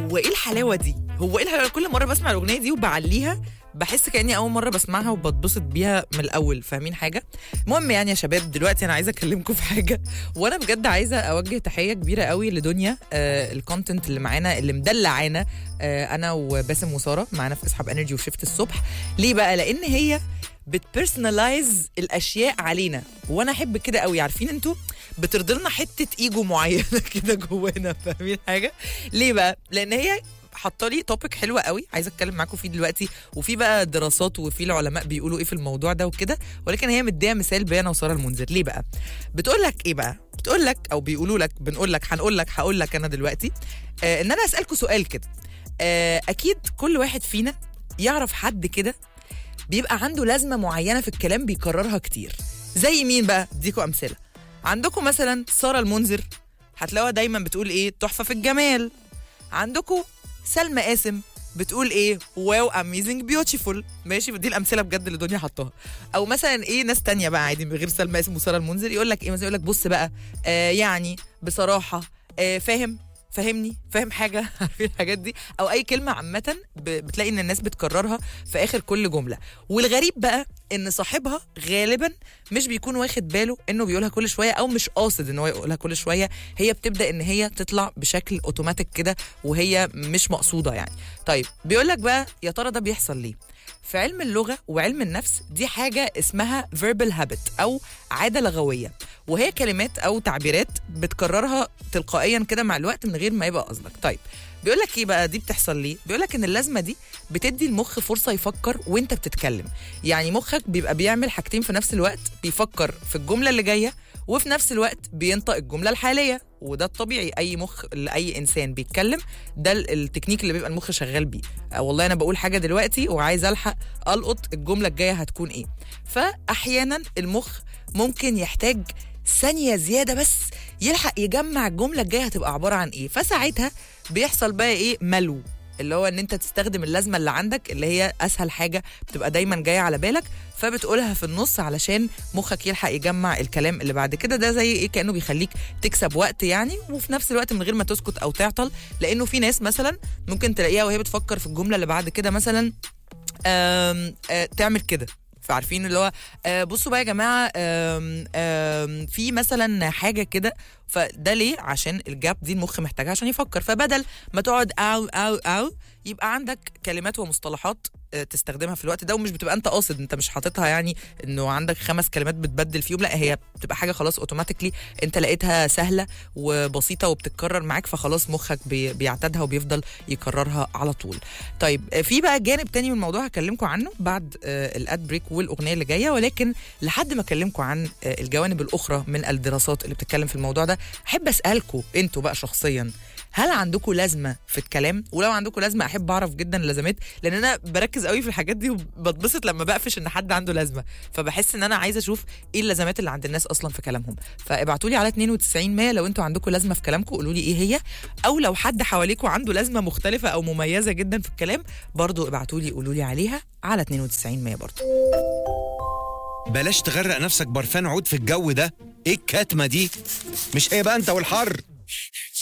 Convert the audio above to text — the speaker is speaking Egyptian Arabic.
هو ايه الحلاوه دي هو ايه الحلاوه كل مره بسمع الاغنيه دي وبعليها بحس كاني اول مره بسمعها وبتبسط بيها من الاول فاهمين حاجه المهم يعني يا شباب دلوقتي انا عايزه اكلمكم في حاجه وانا بجد عايزه اوجه تحيه كبيره قوي لدنيا آه الكونتنت اللي معانا اللي مدلعانا آه انا وباسم وساره معانا في اسحب انرجي وشفت الصبح ليه بقى لان هي بتبرسونلايز الاشياء علينا وانا احب كده قوي عارفين انتوا بترضي لنا حته ايجو معينه كده جوانا فاهمين حاجه ليه بقى لان هي حاطه لي توبيك حلوه قوي عايزه اتكلم معاكم فيه دلوقتي وفي بقى دراسات وفي العلماء بيقولوا ايه في الموضوع ده وكده ولكن هي مديه مثال بيانا وساره المنذر ليه بقى بتقول لك ايه بقى بتقول لك او بيقولوا لك بنقول لك هنقول لك هقول لك انا دلوقتي آه ان انا اسالكم سؤال كده آه اكيد كل واحد فينا يعرف حد كده بيبقى عنده لازمه معينه في الكلام بيكررها كتير زي مين بقى اديكم امثله عندكم مثلا ساره المنذر هتلاقوها دايما بتقول ايه تحفه في الجمال عندكم سلمى قاسم بتقول ايه واو اميزنج بيوتيفول ماشي دي الامثله بجد اللي الدنيا حطاها او مثلا ايه ناس تانية بقى عادي من غير سلمى قاسم وساره المنذر يقول لك ايه مثلا يقول لك بص بقى آه يعني بصراحه آه فاهم فاهمني فاهم حاجه عارفين الحاجات دي او اي كلمه عامه ب- بتلاقي ان الناس بتكررها في اخر كل جمله والغريب بقى ان صاحبها غالبا مش بيكون واخد باله انه بيقولها كل شويه او مش قاصد ان هو يقولها كل شويه هي بتبدا ان هي تطلع بشكل اوتوماتيك كده وهي مش مقصوده يعني طيب بيقول لك بقى يا ترى ده بيحصل ليه في علم اللغه وعلم النفس دي حاجه اسمها verbal habit او عاده لغويه وهي كلمات او تعبيرات بتكررها تلقائيا كده مع الوقت من غير ما يبقى قصدك طيب بيقول لك ايه بقى دي بتحصل ليه بيقول لك ان اللازمه دي بتدي المخ فرصه يفكر وانت بتتكلم يعني مخك بيبقى بيعمل حاجتين في نفس الوقت بيفكر في الجمله اللي جايه وفي نفس الوقت بينطق الجمله الحاليه وده الطبيعي اي مخ لاي انسان بيتكلم ده ال- التكنيك اللي بيبقى المخ شغال بيه آه والله انا بقول حاجه دلوقتي وعايز الحق القط الجمله الجايه هتكون ايه فاحيانا المخ ممكن يحتاج ثانيه زياده بس يلحق يجمع الجمله الجايه هتبقى عباره عن ايه فساعتها بيحصل بقى ايه ملو اللي هو ان انت تستخدم اللازمه اللي عندك اللي هي اسهل حاجه بتبقى دايما جايه على بالك فبتقولها في النص علشان مخك يلحق يجمع الكلام اللي بعد كده ده زي ايه كانه بيخليك تكسب وقت يعني وفي نفس الوقت من غير ما تسكت او تعطل لانه في ناس مثلا ممكن تلاقيها وهي بتفكر في الجمله اللي بعد كده مثلا آم آه تعمل كده فعارفين اللي هو آه بصوا بقى يا جماعه آم آم في مثلا حاجه كده فده ليه عشان الجاب دي المخ محتاجها عشان يفكر فبدل ما تقعد او او او يبقى عندك كلمات ومصطلحات آه، تستخدمها في الوقت ده ومش بتبقى انت قاصد انت مش حاططها يعني انه عندك خمس كلمات بتبدل فيهم لا هي بتبقى حاجه خلاص اوتوماتيكلي انت لقيتها سهله وبسيطه وبتتكرر معاك فخلاص مخك بي- بيعتادها وبيفضل يكررها على طول طيب آه، في بقى جانب تاني من الموضوع هكلمكم عنه بعد آه، الاد بريك والاغنيه اللي جايه ولكن لحد ما اكلمكم عن آه، الجوانب الاخرى من الدراسات اللي بتتكلم في الموضوع ده احب اسالكم انتوا بقى شخصيا هل عندكم لازمه في الكلام ولو عندكم لازمه احب اعرف جدا اللازمات لان انا بركز قوي في الحاجات دي وبتبسط لما بقفش ان حد عنده لازمه فبحس ان انا عايزه اشوف ايه اللازمات اللي عند الناس اصلا في كلامهم فابعتوا لي على 92 100 لو انتوا عندكم لازمه في كلامكم قولوا لي ايه هي او لو حد حواليكم عنده لازمه مختلفه او مميزه جدا في الكلام برضو ابعتوا لي قولوا لي عليها على 92 100 برضو بلاش تغرق نفسك برفان عود في الجو ده ايه الكتمه دي مش ايه بقى انت والحر